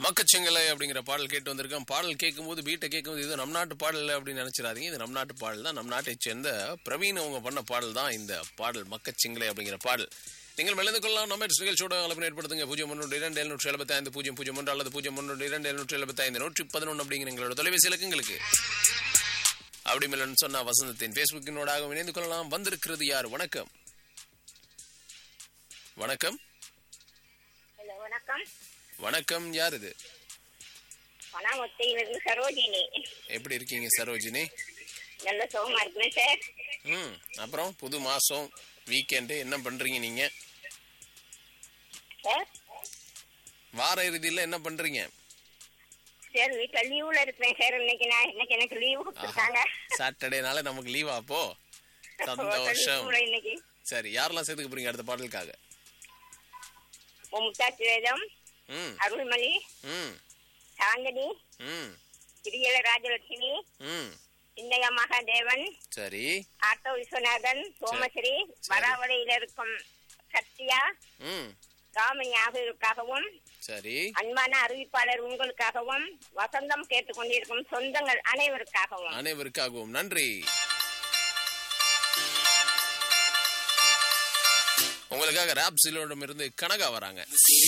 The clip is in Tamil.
மக்கச்செங்கலை அப்படிங்கிற பாடல் கேட்டு வந்திருக்கோம் பாடல் கேட்கும்போது பீட்டை கேட்கும்போது இது நம் நாட்டு பாடல் அப்படின்னு நினைச்சிடாதீங்க இது நம் நாட்டு பாடல் தான் நம் நாட்டை சேர்ந்த பிரவீன் அவங்க பண்ண பாடல் தான் இந்த பாடல் மக்கச்செங்கலை அப்படிங்கிற பாடல் நீங்கள் மெல்லந்து கொள்ளலாம் நம்ம நிகழ்ச்சியோட அளவு ஏற்படுத்துங்க பூஜ்ஜியம் ஒன்று இரண்டு எழுநூற்றி எழுபத்தி ஐந்து பூஜ்ஜியம் பூஜ்ஜியம் ஒன்று அல்லது பூஜ்ஜியம் ஒன்று இரண்டு எழுநூற்றி எழுபத்தி ஐந்து நூற்றி பதினொன்று அப்படிங்கிற எங்களோட தொலைபேசி இலக்கங்களுக்கு அப்படி மில்லன்னு சொன்னா வசந்தத்தின் ஃபேஸ்புக்கினோடாக இணைந்து கொள்ளலாம் வந்திருக்கிறது யார் வணக்கம் வணக்கம் ஹலோ வணக்கம் வணக்கம் யார் இது பனாமுத்தையிலிருந்து சரோஜினி எப்படி இருக்கீங்க சரோஜினி நல்ல சுகமா இருக்குன்னு சார் ம் அப்புறம் புது மாசம் வீக்கெண்டு என்ன பண்றீங்க நீங்க சார் வார இறுதியில் என்ன பண்றீங்க சார் வீட்டில் லீவ்ல இருப்பேன் சார் இன்னைக்கு நான் இன்னைக்கு எனக்கு லீவு கொடுத்துருக்காங்க சாட்டர்டேனால நமக்கு லீவா அப்போ சந்தோஷம் லீவுல இன்னைக்கு சரி யாரெல்லாம் சேர்த்துக்க போறீங்க அடுத்த பாடலுக்காக மும்தாஜ் வேதம் ம் அருள்மணி ம் சாந்தினி ம் திரியல ராஜலட்சுமி ம் சின்னையா மகாதேவன் சரி ஆட்டோ விஸ்வநாதன் சோமஸ்ரீ வராவளையில இருக்கும் சத்யா ம் ராமணி ஆகியோருக்காகவும் சரி அன்பான அறிவிப்பாளர் உங்களுக்காகவும் வசந்தம் கேட்டுக்கொண்டிருக்கும் சொந்தங்கள் அனைவருக்காகவும் அனைவருக்காகவும் நன்றி உங்களுக்காக ராப் இருந்து கனகா வராங்க